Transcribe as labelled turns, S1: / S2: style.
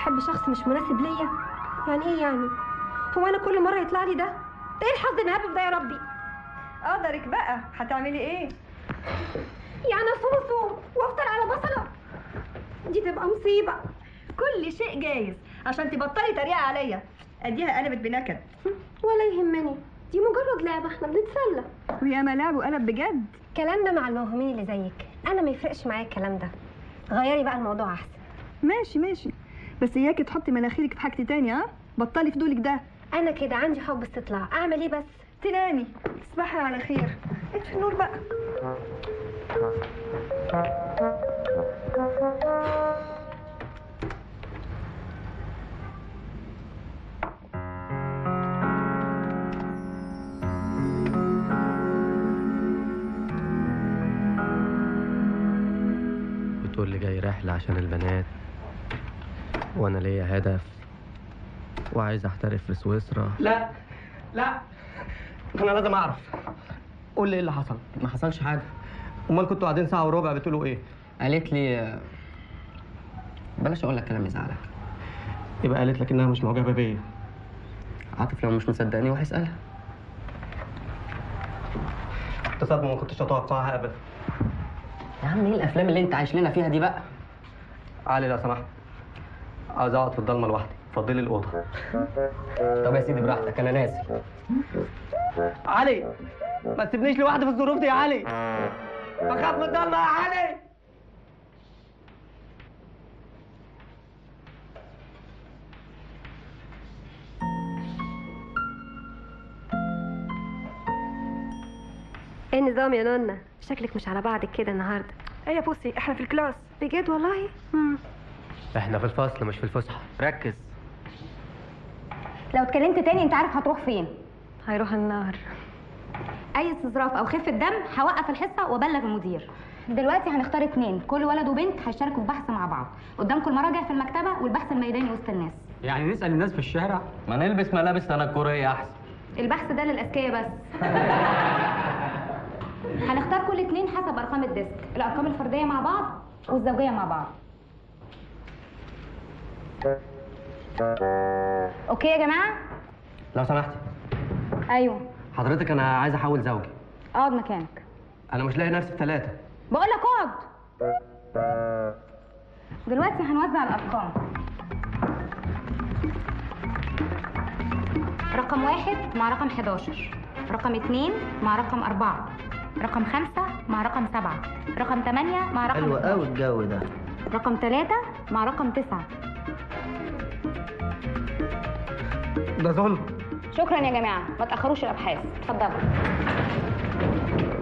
S1: احب شخص مش مناسب ليا يعني ايه يعني هو انا كل مره يطلع لي ده ده ايه الحظ المهبب ده يا ربي
S2: قدرك بقى هتعملي ايه
S1: يعني اصوم صوم وافطر على بصله دي تبقى مصيبه
S2: كل شيء جايز عشان تبطلي تريقه عليا اديها قلبت بنكد
S1: ولا يهمني دي مجرد لعبه احنا بنتسلى
S2: ويا ما لعب وقلب بجد
S1: الكلام ده مع الموهومين اللي زيك انا ما يفرقش معايا الكلام ده غيري بقى الموضوع احسن
S2: ماشي ماشي بس اياكي تحطي مناخيرك في حاجتي تاني ها بطلي فضولك ده
S1: انا كده عندي حب استطلاع اعمل ايه بس
S2: تنامي تصبحي على خير اطفي النور بقى
S3: بتقول لي جاي رحلة عشان البنات وانا ليا هدف وعايز احترف في سويسرا
S4: لا لا انا لازم اعرف قول لي ايه اللي حصل
S5: ما حصلش حاجه
S4: امال كنتوا قاعدين ساعه وربع بتقولوا ايه
S5: قالت لي بلاش اقول لك كلام يزعلك
S4: يبقى قالت لك انها مش معجبه بيا
S5: عاطف لو مش مصدقني روح اسالها
S4: تصدق ما كنتش اتوقعها ابدا
S5: يا عم ايه الافلام اللي انت عايش لنا فيها دي بقى
S4: علي لو سمحت عاوز اقعد في الضلمه لوحدي فضلي الاوضه
S5: طب يا سيدي براحتك انا نازل
S4: علي ما تسيبنيش لوحدي في الظروف دي يا علي بخاف من الضلمه يا علي
S1: ايه النظام يا نونا شكلك مش على بعضك كده النهارده
S2: ايه يا بوسي احنا في الكلاس
S1: بجد والله مم.
S3: احنا في الفصل مش في الفسحة ركز
S6: لو اتكلمت تاني انت عارف هتروح فين
S1: هيروح النار
S6: اي استظراف او خفه دم هوقف الحصه وابلغ المدير دلوقتي هنختار اتنين كل ولد وبنت هيشاركوا في بحث مع بعض قدامكم المراجع في المكتبه والبحث الميداني وسط الناس
S5: يعني نسال الناس في الشارع ما نلبس ملابس تنكريه احسن
S6: البحث ده للاذكياء بس هنختار كل اتنين حسب ارقام الديسك الارقام الفرديه مع بعض والزوجيه مع بعض اوكي يا جماعه
S4: لو سمحتي
S6: ايوه
S4: حضرتك انا عايز احول زوجي
S6: اقعد مكانك
S4: انا مش لاقي نفسي في ثلاثه
S6: بقول لك اقعد دلوقتي هنوزع الارقام رقم واحد مع رقم 11 رقم اتنين مع رقم أربعة رقم خمسة مع رقم سبعة رقم تمانية مع رقم
S7: حلو
S6: 12.
S7: قوي الجو ده
S6: رقم ثلاثة مع رقم تسعة
S4: ده ظلم
S6: شكرا يا جماعة ما تأخروش الأبحاث اتفضلوا